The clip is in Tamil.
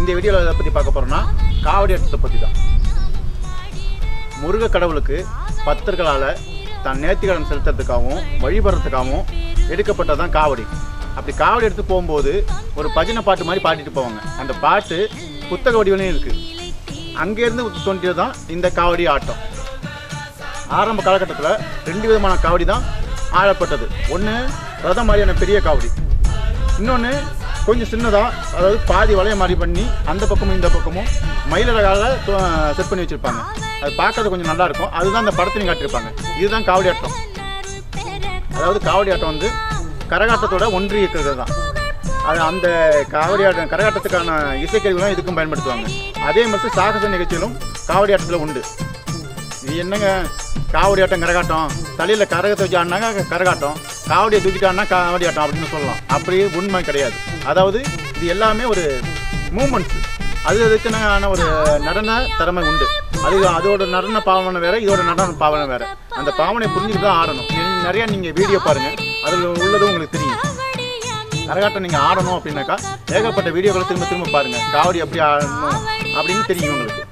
இந்த வீடியோவில் எதை பற்றி பார்க்க போகிறோம்னா காவடி ஆட்டத்தை பற்றி தான் முருக கடவுளுக்கு பக்தர்களால் தன் நேர்த்திக்கடன் செலுத்துறதுக்காகவும் வழிபடுறதுக்காகவும் எடுக்கப்பட்டதான் காவடி அப்படி காவடி எடுத்து போகும்போது ஒரு பஜனை பாட்டு மாதிரி பாடிட்டு போவாங்க அந்த பாட்டு புத்தக வடிவிலையும் இருக்குது அங்கேருந்து தோன்றியது தான் இந்த காவடி ஆட்டம் ஆரம்ப காலகட்டத்தில் ரெண்டு விதமான காவடி தான் ஆளப்பட்டது ஒன்று ரதம் மாதிரியான பெரிய காவடி இன்னொன்று கொஞ்சம் சின்னதாக அதாவது பாதி வளைய மாதிரி பண்ணி அந்த பக்கமும் இந்த பக்கமும் மயிலழகால செட் பண்ணி வச்சுருப்பாங்க அது பார்க்கறது கொஞ்சம் நல்லா இருக்கும் அதுதான் அந்த படத்துலையும் காட்டியிருப்பாங்க இதுதான் காவடி ஆட்டம் அதாவது காவடி ஆட்டம் வந்து கரகாட்டத்தோட ஒன்றி இருக்கிறது தான் அது அந்த காவடி ஆட்டம் கரகாட்டத்துக்கான இசைக்கருவிலாம் இதுக்கும் பயன்படுத்துவாங்க அதே மாதிரி சாகச நிகழ்ச்சியிலும் காவடி ஆட்டத்தில் உண்டு இது என்னங்க காவடி ஆட்டம் கரகாட்டம் தலையில் கரகத்தை வச்சு ஆடினாங்க கரகாட்டம் காவடியை தூக்கிட்டு ஆடினா காவடி ஆட்டம் அப்படின்னு சொல்லலாம் அப்படி உண்மை கிடையாது அதாவது இது எல்லாமே ஒரு மூமெண்ட்ஸ் அது அதுக்குன்னு ஒரு நடன திறமை உண்டு அது அதோட நடன பாவனை வேற இதோட நடன பாவனை வேற அந்த பாவனை புரிஞ்சுட்டு தான் ஆடணும் நீ- நிறைய நீங்க வீடியோ பாருங்க அதில் உள்ளதும் உங்களுக்கு தெரியும் கரகாட்டம் நீங்க ஆடணும் அப்படின்னாக்கா ஏகப்பட்ட வீடியோக்களை திரும்ப திரும்ப பாருங்க காவடி எப்படி ஆடணும் அப்படின்னு தெரியும் உங்களுக்கு